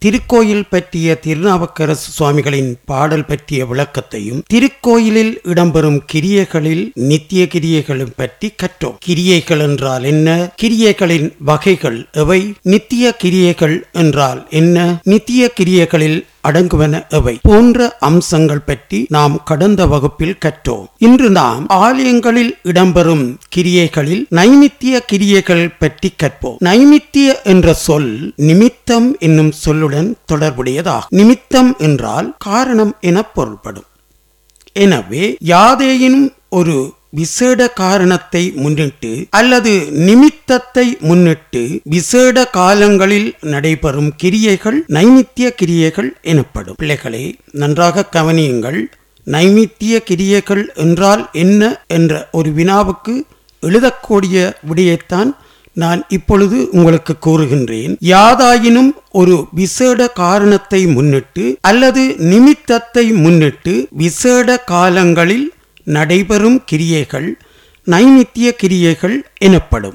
திருக்கோயில் பற்றிய திருநாவுக்கரசு சுவாமிகளின் பாடல் பற்றிய விளக்கத்தையும் திருக்கோயிலில் இடம்பெறும் கிரியைகளில் நித்திய கிரியைகளும் பற்றி கற்றோம் கிரியைகள் என்றால் என்ன கிரியைகளின் வகைகள் எவை நித்திய கிரியைகள் என்றால் என்ன நித்திய கிரியைகளில் அடங்குவன எவை போன்ற அம்சங்கள் பற்றி நாம் கடந்த வகுப்பில் கற்றோம் இன்று நாம் ஆலயங்களில் இடம்பெறும் கிரியைகளில் நைமித்திய கிரியைகள் பற்றி கற்போம் நைமித்திய என்ற சொல் நிமித்தம் என்னும் சொல்லுடன் தொடர்புடையதாகும் நிமித்தம் என்றால் காரணம் என பொருள்படும் எனவே யாதேனும் ஒரு விசேட காரணத்தை முன்னிட்டு அல்லது நிமித்தத்தை முன்னிட்டு விசேட காலங்களில் நடைபெறும் கிரியைகள் நைமித்திய கிரியைகள் எனப்படும் பிள்ளைகளே நன்றாக கவனியுங்கள் நைமித்திய கிரியைகள் என்றால் என்ன என்ற ஒரு வினாவுக்கு எழுதக்கூடிய விடையைத்தான் நான் இப்பொழுது உங்களுக்கு கூறுகின்றேன் யாதாயினும் ஒரு விசேட காரணத்தை முன்னிட்டு அல்லது நிமித்தத்தை முன்னிட்டு விசேட காலங்களில் நடைபெறும் கிரியைகள் நைமித்திய கிரியைகள் எனப்படும்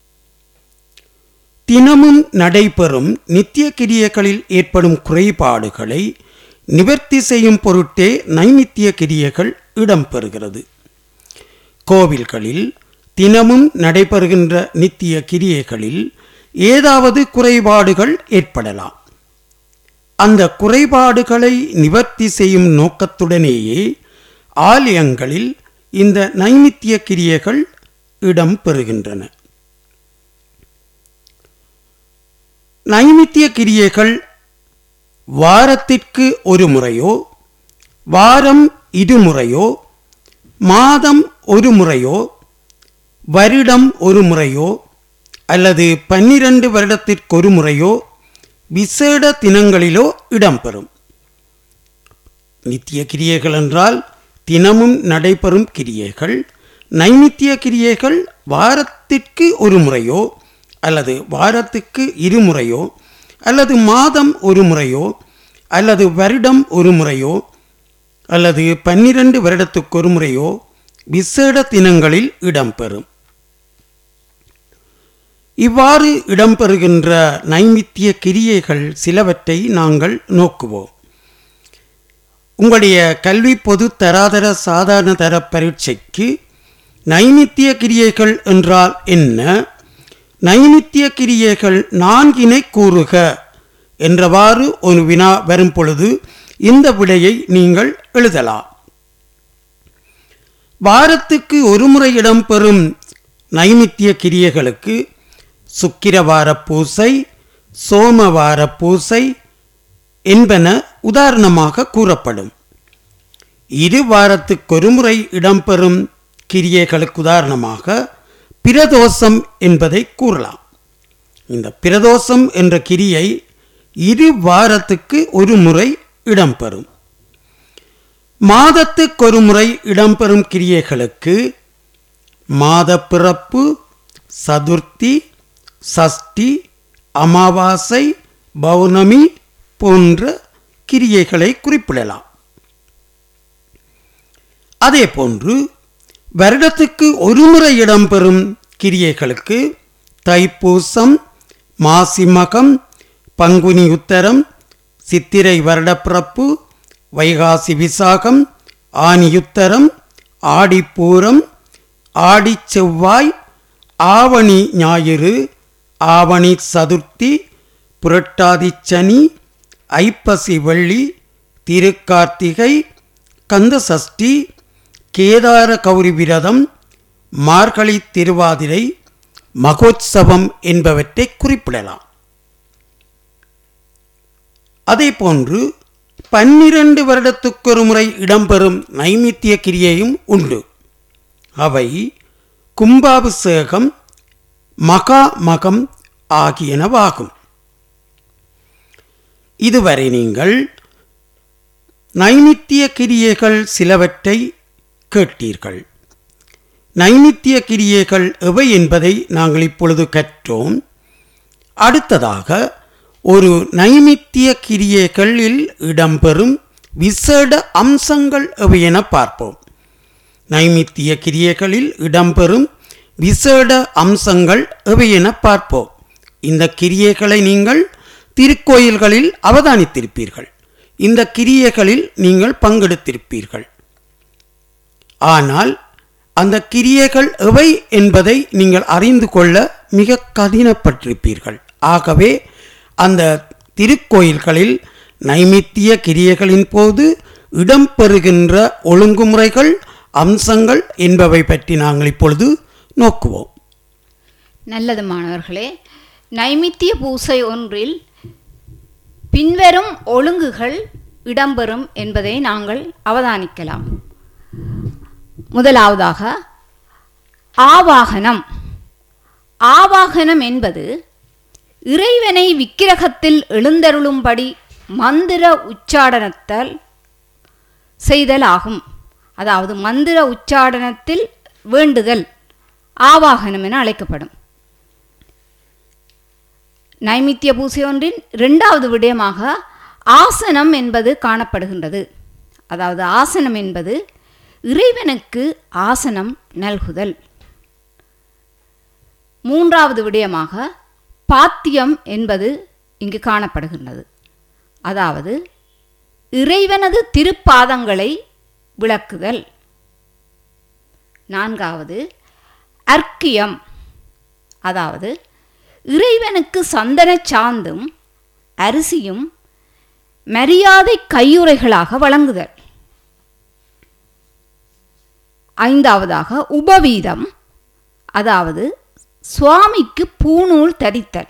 தினமும் நடைபெறும் நித்திய கிரியைகளில் ஏற்படும் குறைபாடுகளை நிவர்த்தி செய்யும் பொருட்டே நைமித்திய கிரியைகள் இடம்பெறுகிறது கோவில்களில் தினமும் நடைபெறுகின்ற நித்திய கிரியைகளில் ஏதாவது குறைபாடுகள் ஏற்படலாம் அந்த குறைபாடுகளை நிவர்த்தி செய்யும் நோக்கத்துடனேயே ஆலயங்களில் இந்த நைமித்திய கிரியைகள் இடம்பெறுகின்றன நைமித்திய கிரியைகள் வாரத்திற்கு ஒரு முறையோ வாரம் இருமுறையோ மாதம் ஒரு முறையோ வருடம் ஒரு முறையோ அல்லது பன்னிரண்டு வருடத்திற்கு ஒரு முறையோ விசேட தினங்களிலோ இடம்பெறும் நித்திய கிரியைகள் என்றால் தினமும் நடைபெறும் கிரியைகள் நைமித்திய கிரியைகள் வாரத்திற்கு ஒரு முறையோ அல்லது வாரத்துக்கு இருமுறையோ அல்லது மாதம் ஒரு முறையோ அல்லது வருடம் ஒரு முறையோ அல்லது பன்னிரண்டு வருடத்துக்கு ஒரு முறையோ விசேட தினங்களில் இடம்பெறும் இவ்வாறு இடம்பெறுகின்ற நைமித்திய கிரியைகள் சிலவற்றை நாங்கள் நோக்குவோம் உங்களுடைய கல்வி பொது தராதர சாதாரண தர பரீட்சைக்கு நைமித்திய கிரியைகள் என்றால் என்ன நைமித்திய கிரியைகள் நான்கினை கூறுக என்றவாறு ஒரு வினா வரும் பொழுது இந்த விடையை நீங்கள் எழுதலாம் வாரத்துக்கு ஒரு முறை இடம்பெறும் நைமித்திய கிரியைகளுக்கு சுக்கிரவார பூசை சோமவார பூசை என்பன உதாரணமாக கூறப்படும் இரு வாரத்துக்கொரு முறை இடம்பெறும் கிரியைகளுக்கு உதாரணமாக பிரதோஷம் என்பதை கூறலாம் இந்த பிரதோஷம் என்ற கிரியை இரு வாரத்துக்கு ஒரு முறை இடம்பெறும் மாதத்துக்கொரு முறை இடம்பெறும் கிரியைகளுக்கு மாத பிறப்பு சதுர்த்தி சஷ்டி அமாவாசை பௌர்ணமி போன்ற கிரியைகளை குறிப்பிடலாம் அதே போன்று வருடத்துக்கு ஒருமுறை இடம்பெறும் கிரியைகளுக்கு தைப்பூசம் மாசிமகம் பங்குனி உத்தரம் சித்திரை வருடப்பிறப்பு வைகாசி விசாகம் ஆனியுத்தரம் ஆடிப்பூரம் ஆடி செவ்வாய் ஆவணி ஞாயிறு ஆவணி சதுர்த்தி புரட்டாதி சனி ஐப்பசி வெள்ளி திருக்கார்த்திகை கந்த சஷ்டி கேதார கௌரி விரதம் மார்கழி திருவாதிரை மகோத்சவம் என்பவற்றை குறிப்பிடலாம் அதேபோன்று பன்னிரண்டு வருடத்துக்கொரு முறை இடம்பெறும் நைமித்திய கிரியையும் உண்டு அவை கும்பாபிஷேகம் மகா மகம் ஆகியனவாகும் இதுவரை நீங்கள் நைமித்திய கிரியைகள் சிலவற்றை கேட்டீர்கள் நைமித்திய கிரியைகள் எவை என்பதை நாங்கள் இப்பொழுது கற்றோம் அடுத்ததாக ஒரு நைமித்திய கிரியைகளில் இடம்பெறும் விசேட அம்சங்கள் எவை என பார்ப்போம் நைமித்திய கிரியைகளில் இடம்பெறும் விசேட அம்சங்கள் எவை என பார்ப்போம் இந்த கிரியைகளை நீங்கள் திருக்கோயில்களில் அவதானித்திருப்பீர்கள் இந்த கிரியைகளில் நீங்கள் பங்கெடுத்திருப்பீர்கள் ஆனால் அந்த கிரியைகள் எவை என்பதை நீங்கள் அறிந்து கொள்ள மிக கடினப்பட்டிருப்பீர்கள் ஆகவே அந்த திருக்கோயில்களில் நைமித்திய கிரியைகளின் போது இடம்பெறுகின்ற ஒழுங்குமுறைகள் அம்சங்கள் என்பவை பற்றி நாங்கள் இப்பொழுது நோக்குவோம் நல்லது மாணவர்களே நைமித்திய பூசை ஒன்றில் பின்வரும் ஒழுங்குகள் இடம்பெறும் என்பதை நாங்கள் அவதானிக்கலாம் முதலாவதாக ஆவாகனம் ஆவாகனம் என்பது இறைவனை விக்கிரகத்தில் எழுந்தருளும்படி மந்திர உச்சாடனத்தால் செய்தல் ஆகும் அதாவது மந்திர உச்சாடனத்தில் வேண்டுதல் ஆவாகனம் என அழைக்கப்படும் நைமித்திய பூசை ஒன்றின் இரண்டாவது விடயமாக ஆசனம் என்பது காணப்படுகின்றது அதாவது ஆசனம் என்பது இறைவனுக்கு ஆசனம் நல்குதல் மூன்றாவது விடயமாக பாத்தியம் என்பது இங்கு காணப்படுகின்றது அதாவது இறைவனது திருப்பாதங்களை விளக்குதல் நான்காவது அர்க்கியம் அதாவது இறைவனுக்கு சந்தனச் சாந்தும் அரிசியும் மரியாதை கையுறைகளாக வழங்குதல் ஐந்தாவதாக உபவீதம் அதாவது சுவாமிக்கு பூநூல் தரித்தல்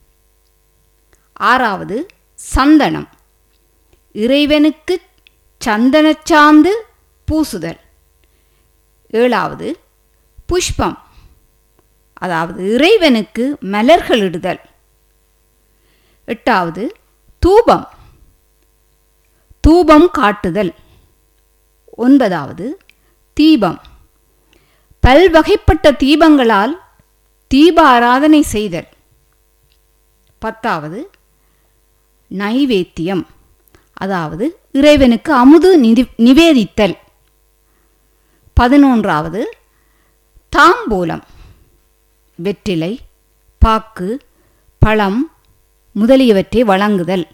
ஆறாவது சந்தனம் இறைவனுக்கு சந்தனச்சாந்து பூசுதல் ஏழாவது புஷ்பம் அதாவது இறைவனுக்கு மலர்களிடுதல் எட்டாவது தூபம் தூபம் காட்டுதல் ஒன்பதாவது தீபம் பல்வகைப்பட்ட தீபங்களால் தீப ஆராதனை செய்தல் பத்தாவது நைவேத்தியம் அதாவது இறைவனுக்கு அமுது நிதி நிவேதித்தல் பதினொன்றாவது தாம்பூலம் வெற்றிலை பாக்கு பழம் முதலியவற்றை வழங்குதல்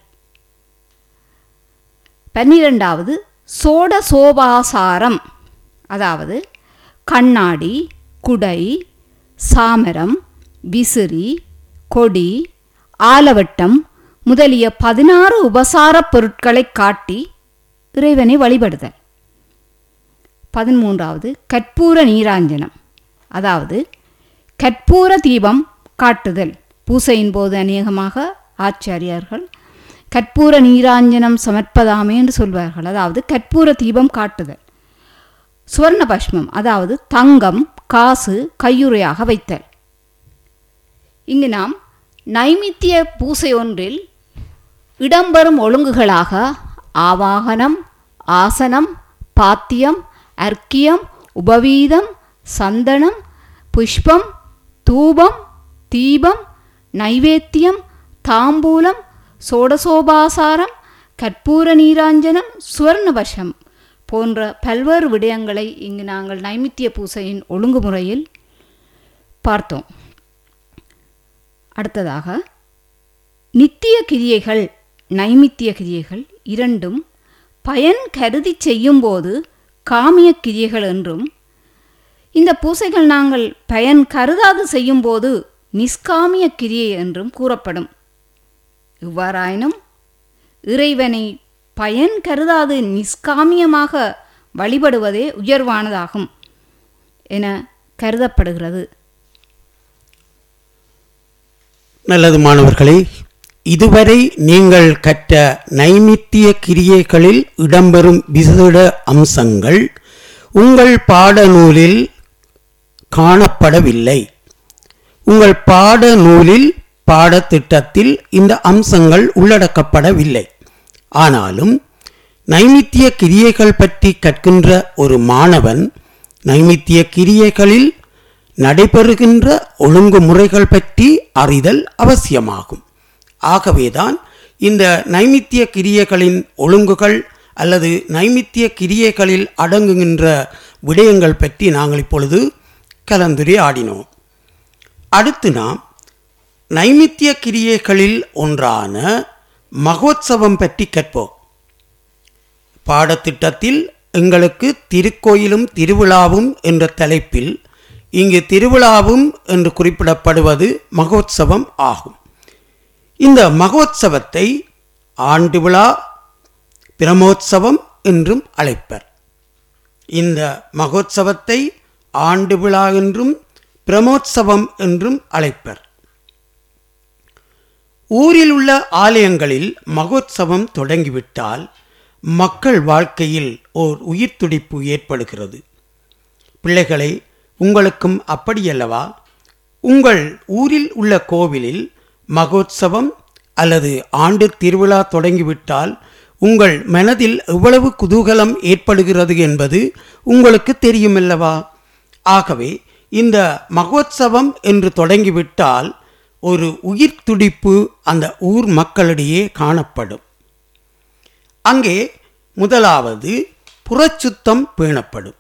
பன்னிரெண்டாவது சோடசோபாசாரம் அதாவது கண்ணாடி குடை சாமரம் விசிறி கொடி ஆலவட்டம் முதலிய பதினாறு உபசாரப் பொருட்களை காட்டி இறைவனை வழிபடுதல் பதிமூன்றாவது கற்பூர நீராஞ்சனம் அதாவது கற்பூர தீபம் காட்டுதல் பூசையின் போது அநேகமாக ஆச்சாரியார்கள் கற்பூர நீராஞ்சனம் சமர்ப்பதாமே என்று சொல்வார்கள் அதாவது கற்பூர தீபம் காட்டுதல் சுவர்ண பஷ்மம் அதாவது தங்கம் காசு கையுறையாக வைத்தல் இங்கு நாம் நைமித்திய பூசை ஒன்றில் இடம்பெறும் ஒழுங்குகளாக ஆவாகனம் ஆசனம் பாத்தியம் அர்க்கியம் உபவீதம் சந்தனம் புஷ்பம் தூபம் தீபம் நைவேத்தியம் தாம்பூலம் சோடசோபாசாரம் கற்பூர நீராஞ்சனம் சுவர்ணபஷம் போன்ற பல்வேறு விடயங்களை இங்கு நாங்கள் நைமித்திய பூசையின் ஒழுங்குமுறையில் பார்த்தோம் அடுத்ததாக நித்திய கிரியைகள் நைமித்திய கிரியைகள் இரண்டும் பயன் கருதி செய்யும்போது காமிய கிரியைகள் என்றும் இந்த பூசைகள் நாங்கள் பயன் கருதாது செய்யும்போது நிஷ்காமிய கிரியை என்றும் கூறப்படும் இவ்வாறாயினும் இறைவனை பயன் கருதாது நிஷ்காமியமாக வழிபடுவதே உயர்வானதாகும் என கருதப்படுகிறது நல்லது மாணவர்களே இதுவரை நீங்கள் கற்ற நைமித்திய கிரியைகளில் இடம்பெறும் விசேட அம்சங்கள் உங்கள் பாடநூலில் காணப்படவில்லை உங்கள் பாடநூலில் பாடத்திட்டத்தில் இந்த அம்சங்கள் உள்ளடக்கப்படவில்லை ஆனாலும் நைமித்திய கிரியைகள் பற்றி கற்கின்ற ஒரு மாணவன் நைமித்திய கிரியைகளில் நடைபெறுகின்ற ஒழுங்குமுறைகள் பற்றி அறிதல் அவசியமாகும் ஆகவேதான் இந்த நைமித்திய கிரியைகளின் ஒழுங்குகள் அல்லது நைமித்திய கிரியைகளில் அடங்குகின்ற விடயங்கள் பற்றி நாங்கள் இப்பொழுது கலந்துரையாடினோம் அடுத்து நாம் நைமித்திய கிரியைகளில் ஒன்றான மகோத்சவம் பற்றி கற்போம் பாடத்திட்டத்தில் எங்களுக்கு திருக்கோயிலும் திருவிழாவும் என்ற தலைப்பில் இங்கு திருவிழாவும் என்று குறிப்பிடப்படுவது மகோத்சவம் ஆகும் இந்த மகோத்சவத்தை ஆண்டு விழா பிரமோற்சவம் என்றும் அழைப்பர் இந்த மகோத்சவத்தை ஆண்டு விழா என்றும் பிரமோற்சவம் என்றும் அழைப்பர் ஊரில் உள்ள ஆலயங்களில் மகோத்சவம் தொடங்கிவிட்டால் மக்கள் வாழ்க்கையில் ஓர் உயிர் துடிப்பு ஏற்படுகிறது பிள்ளைகளை உங்களுக்கும் அப்படியல்லவா உங்கள் ஊரில் உள்ள கோவிலில் மகோத்சவம் அல்லது ஆண்டு திருவிழா தொடங்கிவிட்டால் உங்கள் மனதில் எவ்வளவு குதூகலம் ஏற்படுகிறது என்பது உங்களுக்கு தெரியுமல்லவா ஆகவே இந்த மகோத்சவம் என்று தொடங்கிவிட்டால் ஒரு உயிர் துடிப்பு அந்த ஊர் மக்களிடையே காணப்படும் அங்கே முதலாவது புறச்சுத்தம் பேணப்படும்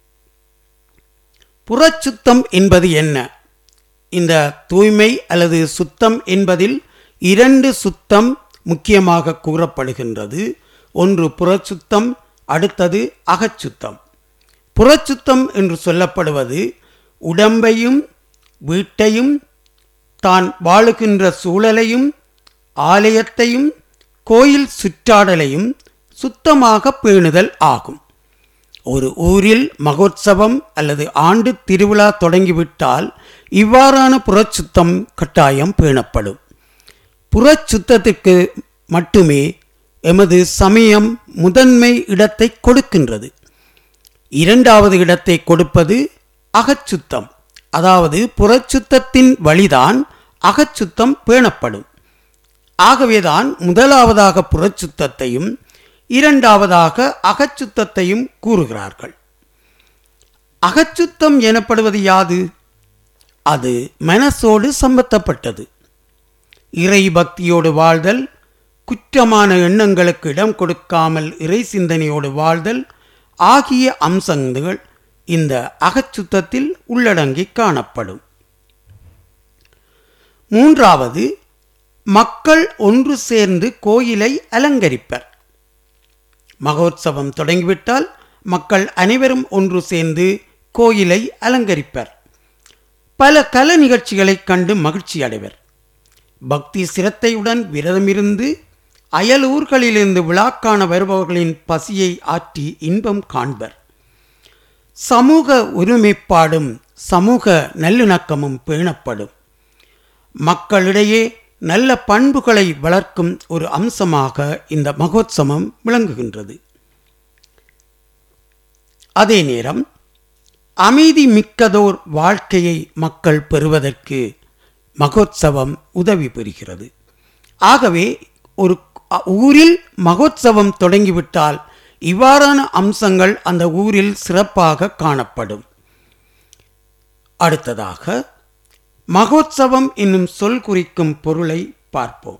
புறச்சுத்தம் என்பது என்ன இந்த தூய்மை அல்லது சுத்தம் என்பதில் இரண்டு சுத்தம் முக்கியமாக கூறப்படுகின்றது ஒன்று புறச்சுத்தம் அடுத்தது அகச்சுத்தம் புறச்சுத்தம் என்று சொல்லப்படுவது உடம்பையும் வீட்டையும் தான் வாழுகின்ற சூழலையும் ஆலயத்தையும் கோயில் சுற்றாடலையும் சுத்தமாக பேணுதல் ஆகும் ஒரு ஊரில் மகோத்சவம் அல்லது ஆண்டு திருவிழா தொடங்கிவிட்டால் இவ்வாறான புறச்சுத்தம் கட்டாயம் பேணப்படும் புறச்சுத்தத்திற்கு மட்டுமே எமது சமயம் முதன்மை இடத்தை கொடுக்கின்றது இரண்டாவது இடத்தை கொடுப்பது அகச்சுத்தம் அதாவது புறச்சுத்தத்தின் வழிதான் அகச்சுத்தம் பேணப்படும் ஆகவேதான் முதலாவதாக புறச்சுத்தத்தையும் இரண்டாவதாக அகச்சுத்தத்தையும் கூறுகிறார்கள் அகச்சுத்தம் எனப்படுவது யாது அது மனசோடு சம்பந்தப்பட்டது இறை பக்தியோடு வாழ்தல் குற்றமான எண்ணங்களுக்கு இடம் கொடுக்காமல் இறை சிந்தனையோடு வாழ்தல் ஆகிய அம்சங்கள் இந்த அகச்சுத்தத்தில் உள்ளடங்கி காணப்படும் மூன்றாவது மக்கள் ஒன்று சேர்ந்து கோயிலை அலங்கரிப்பர் மகோத்சவம் தொடங்கிவிட்டால் மக்கள் அனைவரும் ஒன்று சேர்ந்து கோயிலை அலங்கரிப்பர் பல கல நிகழ்ச்சிகளைக் கண்டு மகிழ்ச்சி அடைவர் பக்தி சிரத்தையுடன் விரதமிருந்து அயல் ஊர்களிலிருந்து விழாக்காண வருபவர்களின் பசியை ஆற்றி இன்பம் காண்பர் சமூக ஒருமைப்பாடும் சமூக நல்லிணக்கமும் பேணப்படும் மக்களிடையே நல்ல பண்புகளை வளர்க்கும் ஒரு அம்சமாக இந்த மகோத்சவம் விளங்குகின்றது அதே நேரம் அமைதி மிக்கதோர் வாழ்க்கையை மக்கள் பெறுவதற்கு மகோத்சவம் உதவி புரிகிறது ஆகவே ஒரு ஊரில் மகோத்சவம் தொடங்கிவிட்டால் இவ்வாறான அம்சங்கள் அந்த ஊரில் சிறப்பாக காணப்படும் அடுத்ததாக மகோத்சவம் என்னும் சொல் குறிக்கும் பொருளை பார்ப்போம்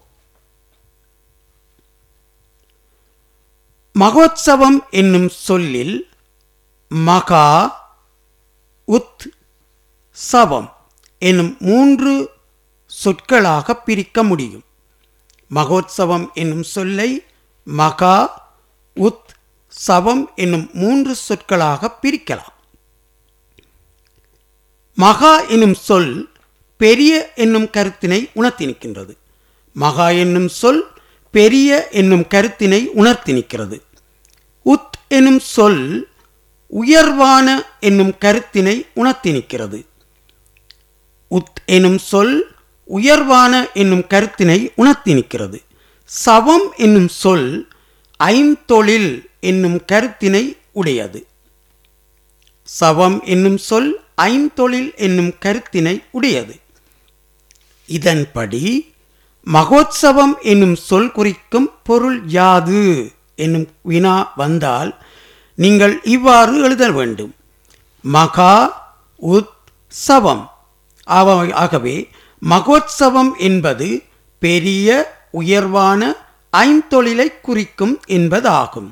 மகோத்சவம் என்னும் சொல்லில் மகா உத் சவம் என்னும் மூன்று சொற்களாக பிரிக்க முடியும் மகோத்சவம் என்னும் சொல்லை மகா உத் சவம் என்னும் மூன்று சொற்களாக பிரிக்கலாம் மகா என்னும் சொல் பெரிய என்னும் கருத்தினை உணர்த்தி நிற்கின்றது மகா என்னும் சொல் பெரிய என்னும் கருத்தினை உணர்த்தி நிற்கிறது உத் என்னும் சொல் உயர்வான என்னும் கருத்தினை உணர்த்தி நிற்கிறது உத் எனும் சொல் உயர்வான என்னும் கருத்தினை உணர்த்தி நிற்கிறது சவம் என்னும் சொல் ஐந்தொழில் என்னும் கருத்தினை உடையது சவம் என்னும் சொல் ஐந்தொழில் என்னும் கருத்தினை உடையது இதன்படி மகோத்சவம் என்னும் சொல் குறிக்கும் பொருள் யாது என்னும் வினா வந்தால் நீங்கள் இவ்வாறு எழுத வேண்டும் மகா உத் சவம் ஆகவே மகோத்சவம் என்பது பெரிய உயர்வான ஐந்தொழிலை குறிக்கும் என்பதாகும்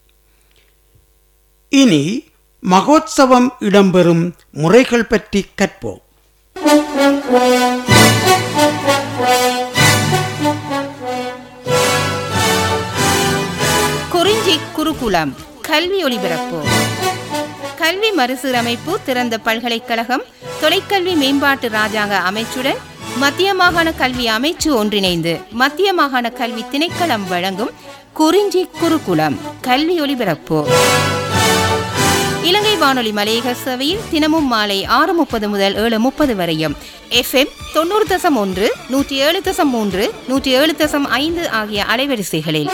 இனி மகோத்சவம் இடம்பெறும் முறைகள் பற்றி கற்போம் குறிஞ்சி குருகுலம் கல்வி ஒலிபரப்பு கல்வி மறுசீரமைப்பு திறந்த பல்கலைக்கழகம் தொலைக்கல்வி மேம்பாட்டு ராஜாங்க அமைச்சுடன் மத்திய மாகாண கல்வி அமைச்சு ஒன்றிணைந்து மத்திய மாகாண கல்வி திணைக்களம் வழங்கும் குறிஞ்சி குருகுலம் கல்வி ஒலிபரப்பு இலங்கை வானொலி மலையக சேவையில் தினமும் மாலை ஆறு முப்பது முதல் ஏழு முப்பது வரையும் எஃப்எம் தொண்ணூறு தசம் ஒன்று நூற்றி ஏழு தசம் மூன்று நூற்றி ஏழு தசம் ஐந்து ஆகிய அலைவரிசைகளில்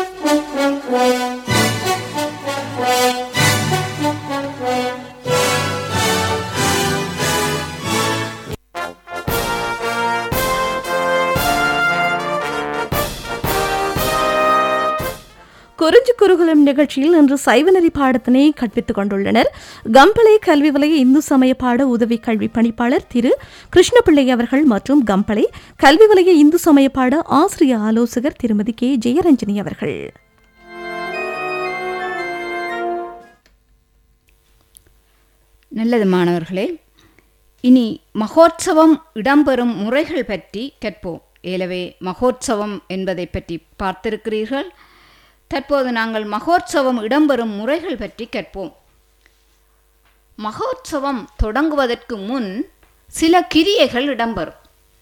குறிஞ்சி குருகுலம் நிகழ்ச்சியில் இன்று சைவநெறி பாடத்தினை கற்பித்துக் கொண்டுள்ளனர் கம்பளை கல்வி வலய இந்து சமய பாட உதவி கல்வி பணிப்பாளர் திரு கிருஷ்ணபிள்ளை அவர்கள் மற்றும் கம்பளை கல்வி வலய இந்து சமய பாட ஆசிரிய ஆலோசகர் திருமதி கே ஜெயரஞ்சனி அவர்கள் நல்லது மாணவர்களே இனி மகோத்சவம் இடம்பெறும் முறைகள் பற்றி கற்போம் ஏலவே மகோத்சவம் என்பதை பற்றி பார்த்திருக்கிறீர்கள் தற்போது நாங்கள் மகோத்சவம் இடம்பெறும் முறைகள் பற்றி கற்போம் மகோத்சவம் தொடங்குவதற்கு முன் சில கிரியைகள் இடம்பெறும்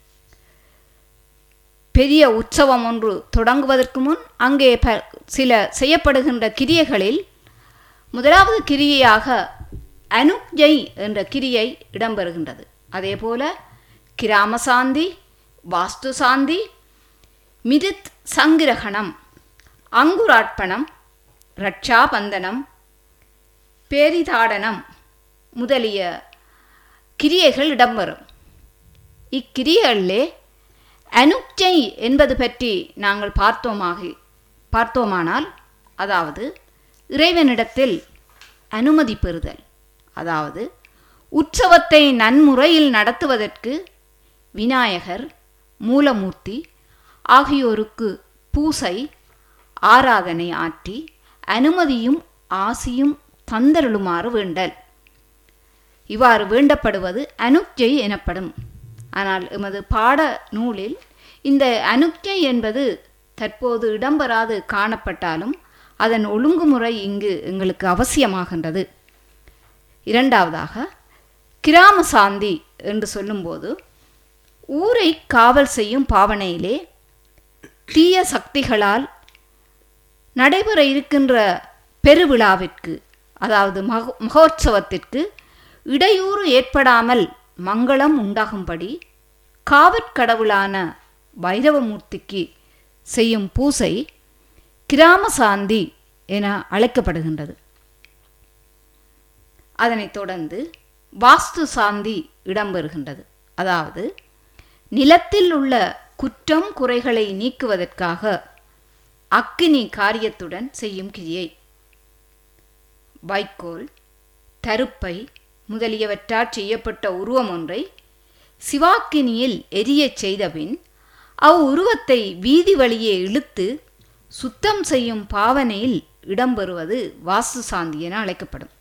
பெரிய உற்சவம் ஒன்று தொடங்குவதற்கு முன் அங்கே ப சில செய்யப்படுகின்ற கிரியைகளில் முதலாவது கிரியையாக அனுஜை என்ற கிரியை இடம்பெறுகின்றது அதேபோல கிராம சாந்தி வாஸ்து சாந்தி மிருத் சங்கிரகணம் அங்குராட்பணம் ரட்சாபந்தனம் பேரிதாடனம் முதலிய கிரியைகள் இடம்பெறும் இக்கிரியைகளிலே அனுக்ஜை என்பது பற்றி நாங்கள் பார்த்தோமாக பார்த்தோமானால் அதாவது இறைவனிடத்தில் அனுமதி பெறுதல் அதாவது உற்சவத்தை நன்முறையில் நடத்துவதற்கு விநாயகர் மூலமூர்த்தி ஆகியோருக்கு பூசை ஆராதனை ஆற்றி அனுமதியும் ஆசியும் தந்தருளுமாறு வேண்டல் இவ்வாறு வேண்டப்படுவது அனுக்ஜை எனப்படும் ஆனால் எமது பாட நூலில் இந்த அனுக்ஜை என்பது தற்போது இடம்பெறாது காணப்பட்டாலும் அதன் ஒழுங்குமுறை இங்கு எங்களுக்கு அவசியமாகின்றது இரண்டாவதாக கிராம சாந்தி என்று சொல்லும்போது ஊரை காவல் செய்யும் பாவனையிலே தீய சக்திகளால் நடைபெற இருக்கின்ற பெருவிழாவிற்கு அதாவது மக மகோத்சவத்திற்கு இடையூறு ஏற்படாமல் மங்களம் உண்டாகும்படி காவற்கடவுளான பைரவமூர்த்திக்கு செய்யும் பூசை கிராம சாந்தி என அழைக்கப்படுகின்றது அதனைத் தொடர்ந்து வாஸ்து சாந்தி இடம்பெறுகின்றது அதாவது நிலத்தில் உள்ள குற்றம் குறைகளை நீக்குவதற்காக அக்கினி காரியத்துடன் செய்யும் கிரியை வைக்கோல் தருப்பை முதலியவற்றால் செய்யப்பட்ட உருவம் ஒன்றை சிவாக்கினியில் எரியச் செய்தபின் அவ் உருவத்தை வீதி வழியே இழுத்து சுத்தம் செய்யும் பாவனையில் இடம்பெறுவது வாஸ்து சாந்தி என அழைக்கப்படும்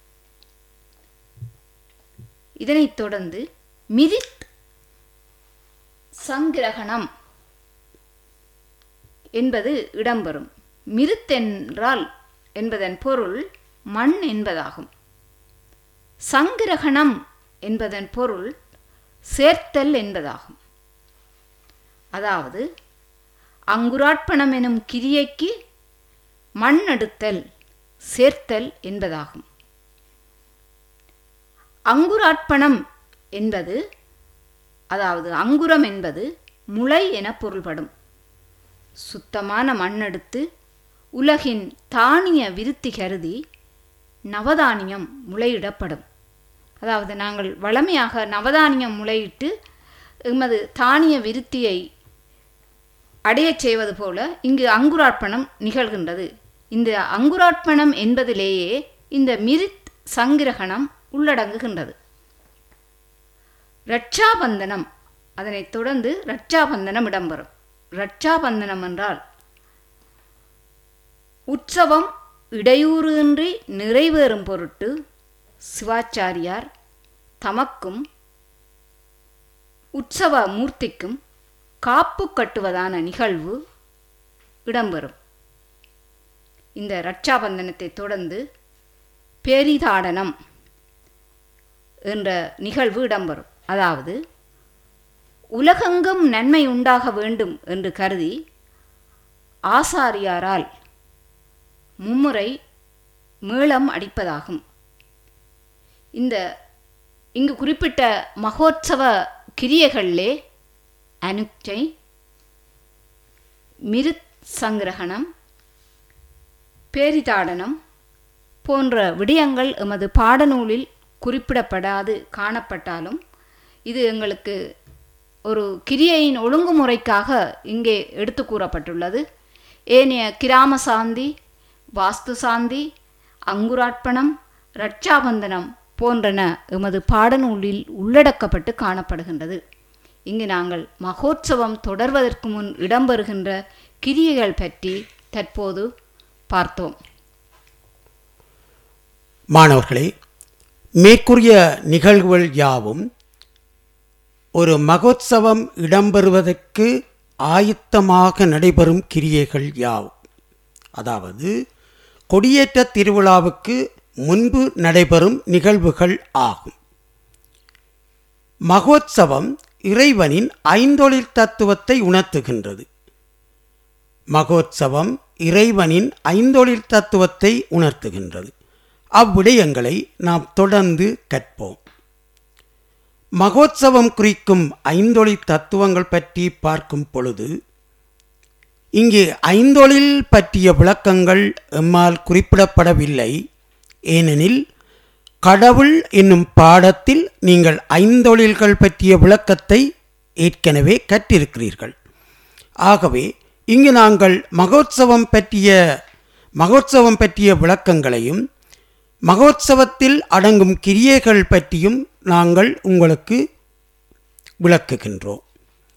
இதனைத் தொடர்ந்து மிரித் சங்கிரகணம் என்பது இடம்பெறும் மிருத் என்றால் என்பதன் பொருள் மண் என்பதாகும் சங்கிரகணம் என்பதன் பொருள் சேர்த்தல் என்பதாகும் அதாவது அங்குராட்பணம் எனும் கிரியைக்கு மண் எடுத்தல் சேர்த்தல் என்பதாகும் அங்குராட்பணம் என்பது அதாவது அங்குரம் என்பது முளை என பொருள்படும் சுத்தமான மண்ணெடுத்து உலகின் தானிய விருத்தி கருதி நவதானியம் முளையிடப்படும் அதாவது நாங்கள் வளமையாக நவதானியம் முளையிட்டு எமது தானிய விருத்தியை அடையச் செய்வது போல இங்கு அங்குரார்ப்பணம் நிகழ்கின்றது இந்த அங்குரார்ப்பணம் என்பதிலேயே இந்த மிரித் சங்கிரகணம் உள்ளடங்குகின்றது ரட்சாபந்தனம் அதனைத் தொடர்ந்து ரட்சாபந்தனம் இடம்பெறும் ரட்சாபந்தனம் என்றால் உற்சவம் இடையூறு இன்றி நிறைவேறும் பொருட்டு சிவாச்சாரியார் தமக்கும் உற்சவ மூர்த்திக்கும் காப்பு கட்டுவதான நிகழ்வு இடம்பெறும் இந்த ரட்சாபந்தனத்தை தொடர்ந்து பேரிதாடனம் என்ற நிகழ்வு இடம்பெறும் அதாவது உலகெங்கும் நன்மை உண்டாக வேண்டும் என்று கருதி ஆசாரியாரால் மும்முறை மேளம் அடிப்பதாகும் இந்த இங்கு குறிப்பிட்ட மகோத்சவ கிரியைகளிலே அனுச்சை மிருத் சங்கிரகணம் பேரிதாடனம் போன்ற விடயங்கள் எமது பாடநூலில் குறிப்பிடப்படாது காணப்பட்டாலும் இது எங்களுக்கு ஒரு கிரியையின் ஒழுங்குமுறைக்காக இங்கே எடுத்து கூறப்பட்டுள்ளது ஏனைய கிராம சாந்தி வாஸ்து சாந்தி அங்குரார்ப்பணம் ரட்சாபந்தனம் போன்றன எமது பாடநூலில் உள்ளடக்கப்பட்டு காணப்படுகின்றது இங்கு நாங்கள் மகோத்சவம் தொடர்வதற்கு முன் இடம்பெறுகின்ற கிரியைகள் பற்றி தற்போது பார்த்தோம் மாணவர்களே மேற்கூறிய நிகழ்வுகள் யாவும் ஒரு மகோத்சவம் இடம்பெறுவதற்கு ஆயத்தமாக நடைபெறும் கிரியைகள் யாவும் அதாவது கொடியேற்ற திருவிழாவுக்கு முன்பு நடைபெறும் நிகழ்வுகள் ஆகும் மகோத்சவம் இறைவனின் ஐந்தொழில் தத்துவத்தை உணர்த்துகின்றது மகோத்சவம் இறைவனின் ஐந்தொழில் தத்துவத்தை உணர்த்துகின்றது அவ்விடயங்களை நாம் தொடர்ந்து கற்போம் மகோத்சவம் குறிக்கும் ஐந்தொழில் தத்துவங்கள் பற்றி பார்க்கும் பொழுது இங்கே ஐந்தொழில் பற்றிய விளக்கங்கள் எம்மால் குறிப்பிடப்படவில்லை ஏனெனில் கடவுள் என்னும் பாடத்தில் நீங்கள் ஐந்தொழில்கள் பற்றிய விளக்கத்தை ஏற்கனவே கற்றிருக்கிறீர்கள் ஆகவே இங்கு நாங்கள் மகோத்சவம் பற்றிய மகோத்சவம் பற்றிய விளக்கங்களையும் மகோத்சவத்தில் அடங்கும் கிரியைகள் பற்றியும் நாங்கள் உங்களுக்கு விளக்குகின்றோம்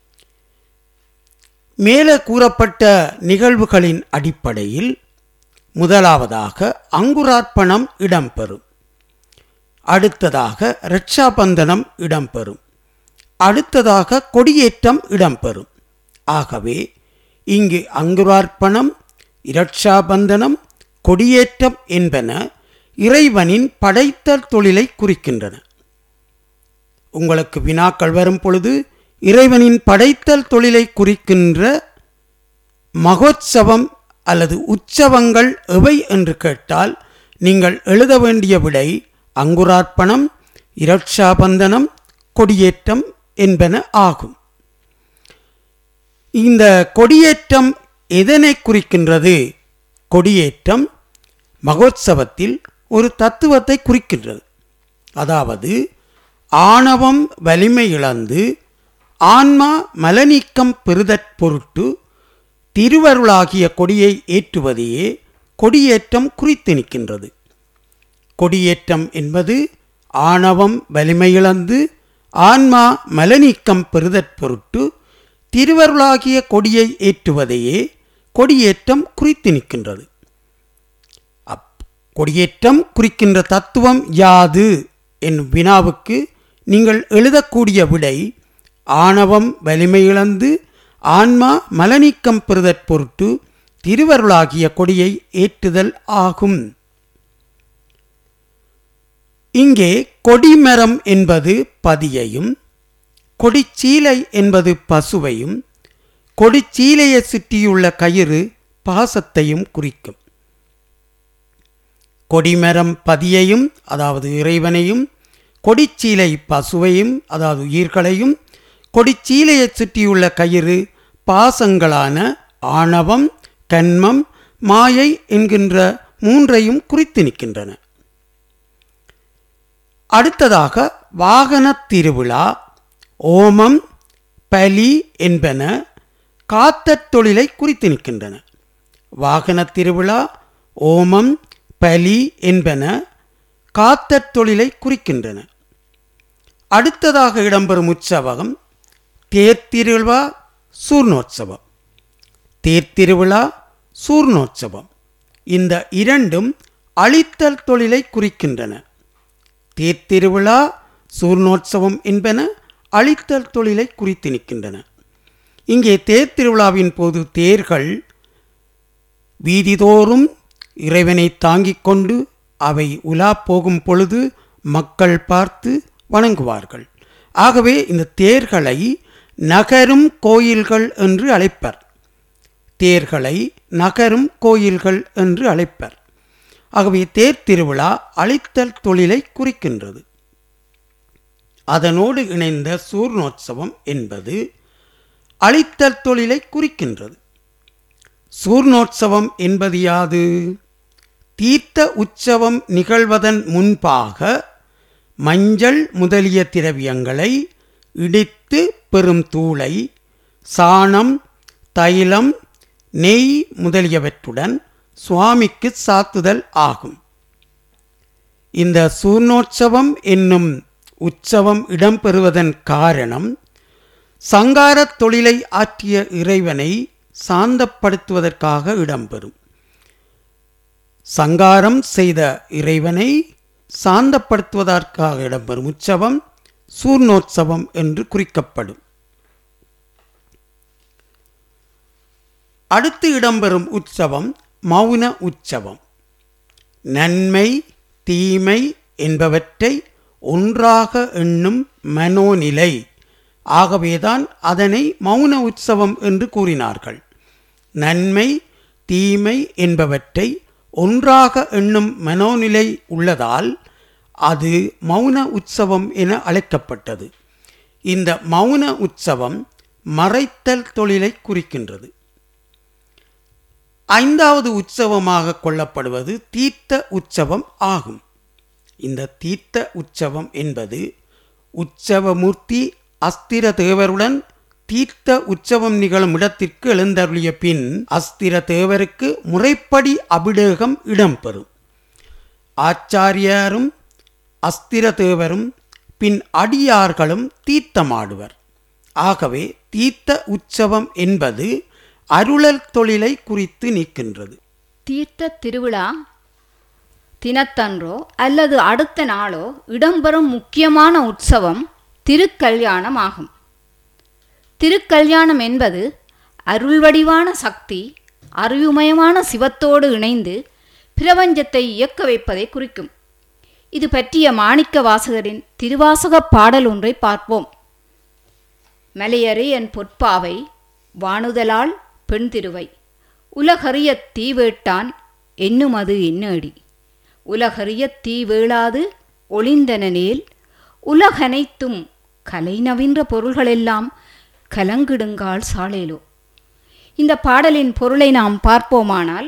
மேலே கூறப்பட்ட நிகழ்வுகளின் அடிப்படையில் முதலாவதாக அங்குரார்ப்பணம் இடம்பெறும் அடுத்ததாக இரட்சாபந்தனம் இடம்பெறும் அடுத்ததாக கொடியேற்றம் இடம்பெறும் ஆகவே இங்கு அங்குரார்ப்பணம் இரட்சாபந்தனம் கொடியேற்றம் என்பன இறைவனின் படைத்தல் தொழிலை குறிக்கின்றன உங்களுக்கு வினாக்கள் வரும் பொழுது இறைவனின் படைத்தல் தொழிலை குறிக்கின்ற மகோத்சவம் அல்லது உற்சவங்கள் எவை என்று கேட்டால் நீங்கள் எழுத வேண்டிய விடை அங்குரார்ப்பணம் இரட்சாபந்தனம் கொடியேற்றம் என்பன ஆகும் இந்த கொடியேற்றம் எதனை குறிக்கின்றது கொடியேற்றம் மகோத்சவத்தில் ஒரு தத்துவத்தை குறிக்கின்றது அதாவது ஆணவம் வலிமை இழந்து ஆன்மா மலநீக்கம் பெறுதற் பொருட்டு திருவருளாகிய கொடியை ஏற்றுவதையே கொடியேற்றம் குறித்து நிற்கின்றது கொடியேற்றம் என்பது ஆணவம் வலிமையிழந்து ஆன்மா மலநீக்கம் பெறுதற் பொருட்டு திருவருளாகிய கொடியை ஏற்றுவதையே கொடியேற்றம் குறித்து நிற்கின்றது அப் கொடியேற்றம் குறிக்கின்ற தத்துவம் யாது என்னும் வினாவுக்கு நீங்கள் எழுதக்கூடிய விடை ஆணவம் வலிமையிழந்து ஆன்மா மலநீக்கம் பெறுதற் பொருட்டு திருவருளாகிய கொடியை ஏற்றுதல் ஆகும் இங்கே கொடிமரம் என்பது பதியையும் கொடிச்சீலை என்பது பசுவையும் கொடிச்சீலையை சுற்றியுள்ள கயிறு பாசத்தையும் குறிக்கும் கொடிமரம் பதியையும் அதாவது இறைவனையும் கொடிச்சீலை பசுவையும் அதாவது உயிர்களையும் கொடிச்சீலையை சுற்றியுள்ள கயிறு பாசங்களான ஆணவம் கண்மம் மாயை என்கின்ற மூன்றையும் குறித்து நிற்கின்றன அடுத்ததாக வாகனத் திருவிழா ஓமம் பலி என்பன காத்தற் தொழிலை குறித்து நிற்கின்றன வாகனத் திருவிழா ஓமம் பலி என்பன காத்தற் தொழிலை குறிக்கின்றன அடுத்ததாக இடம்பெறும் உற்சவகம் தேர்த்திருவிழா சூர்ணோற்சவம் தேர்த்திருவிழா சூர்ணோற்சவம் இந்த இரண்டும் அழித்தல் தொழிலை குறிக்கின்றன தேர்த்திருவிழா சூர்ணோற்சவம் என்பன அழித்தல் தொழிலை குறித்து நிற்கின்றன இங்கே தேர் திருவிழாவின் போது தேர்கள் வீதிதோறும் இறைவனை தாங்கிக் கொண்டு அவை உலா போகும் பொழுது மக்கள் பார்த்து வணங்குவார்கள் ஆகவே இந்த தேர்களை நகரும் கோயில்கள் என்று அழைப்பர் தேர்களை நகரும் கோயில்கள் என்று அழைப்பர் ஆகவே தேர் திருவிழா அழித்தல் தொழிலை குறிக்கின்றது அதனோடு இணைந்த சூர்ணோற்சவம் என்பது அழித்தல் தொழிலை குறிக்கின்றது சூர்ணோற்சவம் என்பது யாது தீர்த்த உற்சவம் நிகழ்வதன் முன்பாக மஞ்சள் முதலிய திரவியங்களை இடித்து பெறும் தூளை சாணம் தைலம் நெய் முதலியவற்றுடன் சுவாமிக்கு சாத்துதல் ஆகும் இந்த சூர்ணோற்சவம் என்னும் உற்சவம் இடம்பெறுவதன் காரணம் சங்காரத் தொழிலை ஆற்றிய இறைவனை சாந்தப்படுத்துவதற்காக இடம்பெறும் சங்காரம் செய்த இறைவனை சாந்தப்படுத்துவதற்காக இடம்பெறும் உற்சவம் சூர்ணோற்சவம் என்று குறிக்கப்படும் அடுத்து இடம்பெறும் உற்சவம் மௌன உற்சவம் நன்மை தீமை என்பவற்றை ஒன்றாக எண்ணும் மனோநிலை ஆகவேதான் அதனை மௌன உற்சவம் என்று கூறினார்கள் நன்மை தீமை என்பவற்றை ஒன்றாக எண்ணும் மனோநிலை உள்ளதால் அது மௌன உற்சவம் என அழைக்கப்பட்டது இந்த மௌன உற்சவம் மறைத்தல் தொழிலை குறிக்கின்றது ஐந்தாவது உற்சவமாக கொள்ளப்படுவது தீர்த்த உற்சவம் ஆகும் இந்த தீர்த்த உற்சவம் என்பது உற்சவமூர்த்தி அஸ்திர தேவருடன் தீர்த்த உற்சவம் நிகழும் இடத்திற்கு எழுந்தருளிய பின் அஸ்திர தேவருக்கு முறைப்படி அபிடேகம் இடம்பெறும் ஆச்சாரியாரும் அஸ்திர தேவரும் பின் அடியார்களும் தீர்த்தமாடுவர் ஆகவே தீர்த்த உற்சவம் என்பது அருளல் தொழிலை குறித்து நிற்கின்றது தீர்த்த திருவிழா தினத்தன்றோ அல்லது அடுத்த நாளோ இடம்பெறும் முக்கியமான உற்சவம் திருக்கல்யாணம் ஆகும் திருக்கல்யாணம் என்பது அருள்வடிவான சக்தி அறிவுமயமான சிவத்தோடு இணைந்து பிரபஞ்சத்தை இயக்க வைப்பதை குறிக்கும் இது பற்றிய மாணிக்க வாசகரின் திருவாசகப் பாடல் ஒன்றை பார்ப்போம் மலையறி என் பொற்பாவை வானுதலால் பெண் திருவை உலகறிய தீவேட்டான் எண்ணுமது என்னடி உலகறிய தீவேளாது ஒளிந்தனேல் உலகனைத்தும் கலை நவின்ற பொருள்களெல்லாம் கலங்கிடுங்கால் சாளேலோ இந்த பாடலின் பொருளை நாம் பார்ப்போமானால்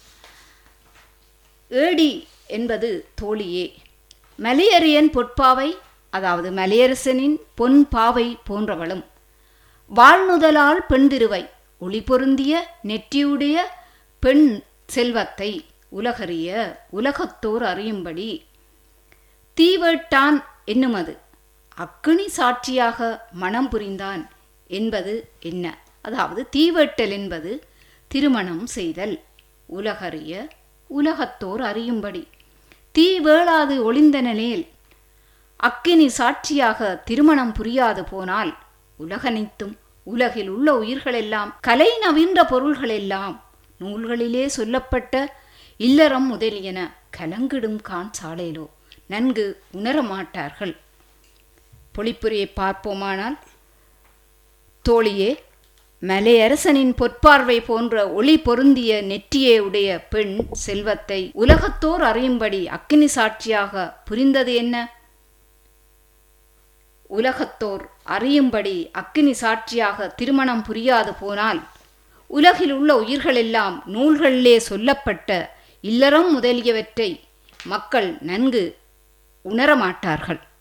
ஏடி என்பது தோழியே மலையரியன் பொற்பாவை அதாவது மலையரசனின் பொன் பாவை போன்றவளும் வாழ்நுதலால் பெண் திருவை ஒளி பொருந்திய நெற்றியுடைய பெண் செல்வத்தை உலகறிய உலகத்தோர் அறியும்படி தீவேட்டான் என்னுமது அக்கினி சாட்சியாக மனம் புரிந்தான் என்பது என்ன அதாவது தீவேட்டல் என்பது திருமணம் செய்தல் உலகறிய உலகத்தோர் அறியும்படி தீ வேளாது ஒளிந்தனேல் அக்கினி சாட்சியாக திருமணம் புரியாது போனால் உலகனைத்தும் உலகில் உள்ள உயிர்களெல்லாம் கலை நவீன்ற பொருள்களெல்லாம் நூல்களிலே சொல்லப்பட்ட இல்லறம் முதலியன கலங்கிடும் கான் சாலையிலோ நன்கு உணர மாட்டார்கள் பொழிப்புரையை பார்ப்போமானால் தோழியே மலையரசனின் பொற்பார்வை போன்ற ஒளி பொருந்திய நெற்றியே உடைய பெண் செல்வத்தை உலகத்தோர் அறியும்படி அக்கினி சாட்சியாக புரிந்தது என்ன உலகத்தோர் அறியும்படி அக்கினி சாட்சியாக திருமணம் புரியாது போனால் உலகில் உள்ள உயிர்களெல்லாம் நூல்களிலே சொல்லப்பட்ட இல்லறம் முதலியவற்றை மக்கள் நன்கு உணரமாட்டார்கள்